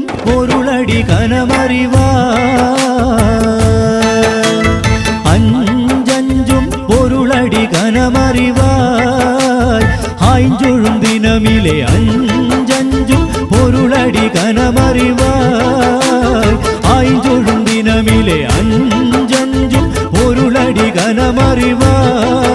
அஞ்சஞ்சும் பொருளடி கனமறிவாய் அஞ்சஞ்சும் பொருளடி கனமறிவாய் ஆய்ஞ்சொழும் தினமிலே அஞ்சஞ்சும் பொருளடி கனமறிவாய் ஆய்ஞ்சொழும் தினமிலே அஞ்சஞ்சும் பொருளடி கனமறிவாய்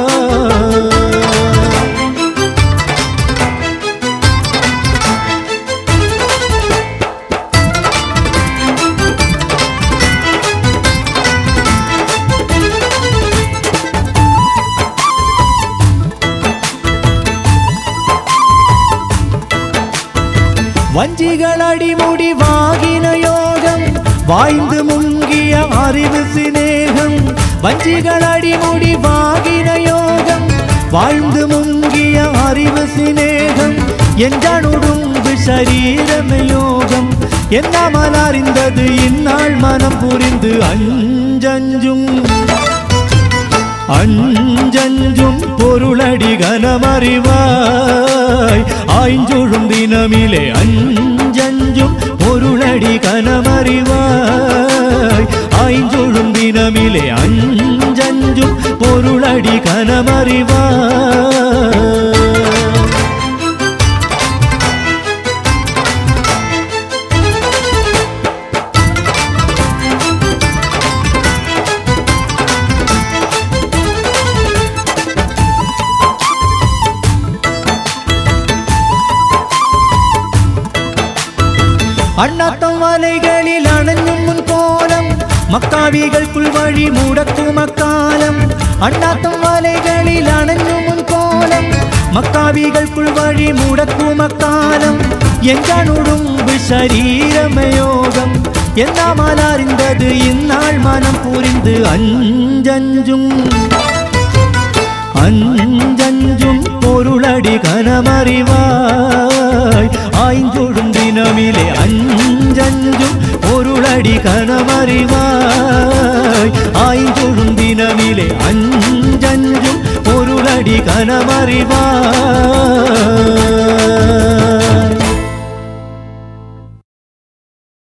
வஞ்சிகள் அடிமுடி வாகின யோகம் வாய்ந்து முங்கிய அறிவு சிநேகம் வஞ்சிகள் அடிமுடி வாகின யோகம் வாழ்ந்து முங்கிய அறிவு சிநேகம் என்றனுடும்பு சரீரம யோகம் என்னாமல் அறிந்தது இந்நாள் மனம் புரிந்து அஞ்சஞ்சும் அஞ்சஞ்சும் பொருளடி கனமறிவாய் ஆய்ஞ்சொழும் தினமிலே அஞ்சஞ்சும் பொருளடி கனமறிவாய் ஆய்ஞ்சொழும் தினமிலே அஞ்சஞ்சும் பொருளடி கனமறிவாய் அண்ணாத்தம் வலைகளில் அணைஞ்சும் முன் கோலம் மக்காவிகளுக்குள் வழி முடக்கும் அக்காலம் அண்ணாத்தம் வலைகளில் அணைஞ்சும் முன் கோலம் மக்காவிகளுக்குள் வழி முடக்கும் அக்காலம் எங்கனுடும்பு சரீரமயோகம் என்னாமல் அறிந்தது இந்நாள் மனம் புரிந்து அஞ்சஞ்சும் அஞ்சஞ்சும் பொருளடி கனமறிவாய் ஆய்ஞ்சொடும் தினமிலே அஞ்சஞ்சும் பொருளடி கனமறிவாய் ஆய்ஞ்சொடும் தினமிலே அஞ்சஞ்சும் பொருளடி கனமறிவாய்